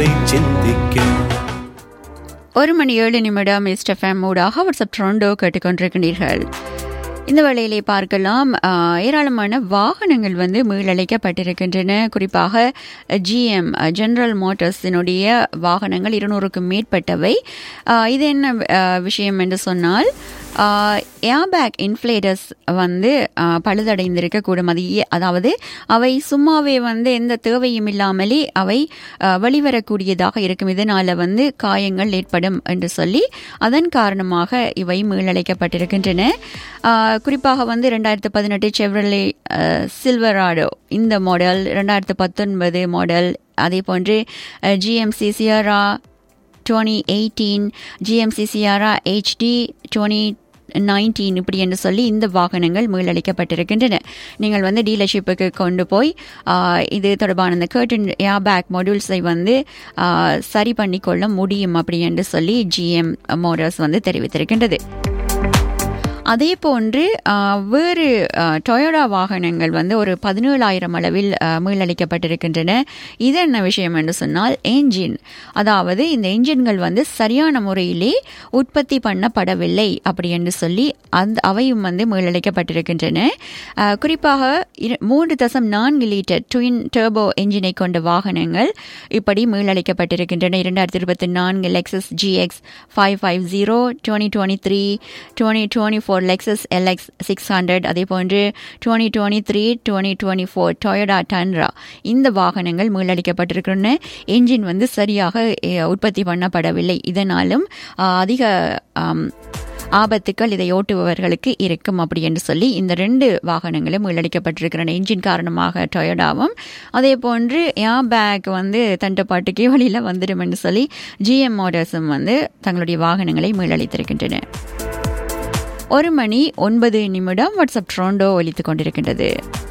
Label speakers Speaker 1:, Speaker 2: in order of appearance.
Speaker 1: உங்களை சிந்திக்கும்
Speaker 2: ஒரு மணி ஏழு நிமிடம் எஸ்டஃபேம் ஊடாக வாட்ஸ்அப் ட்ரோண்டோ கேட்டுக்கொண்டிருக்கிறீர்கள் இந்த வேளையிலே பார்க்கலாம் ஆஹ், ஏராளமான வாகனங்கள் வந்து மீளழைக்கப்பட்டிருக்கின்றன குறிப்பாக ஜிஎம் ஜெனரல் மோட்டார்ஸினுடைய வாகனங்கள் இருநூறுக்கும் மேற்பட்டவை ஆஹ், இது என்ன ஆஹ், விஷயம் என்று சொன்னால் ஏர்பேக் இன்ஃப்ளேட்டர்ஸ் வந்து ஆஹ், பழுதடைந்திருக்கக்கூடும் அது ஏ- அதாவது அவை சும்மாவே வந்து எந்த தேவையும் இல்லாமலே அவை ஆஹ், வெளிவரக்கூடியதாக இருக்கும் இதனால வந்து காயங்கள் ஏற்படும் என்று சொல்லி அதன் காரணமாக இவை மீளழைக்கப்பட்டிருக்கின்றன ஆஹ், குறிப்பாக வந்து ரெண்டாயிரத்து பதினெட்டு செவ்ரலே சில்வராடோ இந்த மாடல் ரெண்டாயிரத்து பத்தொன்பது மாடல் அதே போன்று GMC Sierra twenty eighteen GMC Sierra HD twenty nineteen இப்படி என்று சொல்லி இந்த வாகனங்கள் மீளளிக்கப்பட்டிருக்கின்றன நீங்கள் வந்து டீலர்ஷிப்புக்கு கொண்டு போய் ஆஹ், இது தொடர்பான இந்த கர்டன் ஏர்பேக் மாடியூல்ஸை வந்து ஆஹ், சரி பண்ணி கொள்ள முடியும் அப்படி என்று சொல்லி ஜிஎம் மோட்டார்ஸ் வந்து தெரிவித்திருக்கின்றது அதே போன்று ஆஹ், வேறு டொயோடா வாகனங்கள் வந்து ஒரு பதினேழாயிரம் அளவில் ஆஹ், மீளளிக்கப்பட்டிருக்கின்றன இது என்ன விஷயம் என்று சொன்னால் என்ஜின் அதாவது இந்த என்ஜின்கள் வந்து சரியான முறையிலே உற்பத்தி பண்ணப்படவில்லை அப்படி என்று சொல்லி அந்த அவையும் வந்து மீளளிக்கப்பட்டிருக்கின்றன ஆஹ், குறிப்பாக இரு- மூன்று தசம் நான்கு லிட்டர் ட்வின் டர்போ என்ஜினை கொண்ட வாகனங்கள் இப்படி மீளளிக்கப்பட்டிருக்கின்றன இரண்டாயிரத்தி இருபத்தி நான்கு Lexus GX five five zero twenty twenty three twenty twenty four Lexus LX six hundred அதே போன்று twenty twenty three twenty twenty four Toyota Tundra இந்த வாகனங்கள் மீளளிக்கப்பட்டிருக்கின்றன என்ஜின் வந்து சரியாக அஹ், உற்பத்தி பண்ணப்படவில்லை இதனாலும் அஹ், அதிக ஆம், ஆபத்துக்கள் இதை ஓட்டுபவர்களுக்கு இருக்கும் அப்படி என்று சொல்லி இந்த ரெண்டு வாகனங்களும் மீளடிக்கப்பட்டிருக்கின்றன என்ஜின் காரணமாக டொயோடாவும் அதே போன்று ஏர் பேக் வந்து தண்டப்பாட்டுக்கே வழியில் வந்துடும் என்று சொல்லி ஜிஎம் மோட்டார்ஸும் வந்து தங்களுடைய வாகனங்களை மீளளித்திருக்கின்றன ஒரு மணி ஒன்பது நிமிடம் வாட்ஸ்அப் ட்ரோண்டோ ஒலித்துக் கொண்டிருக்கின்றது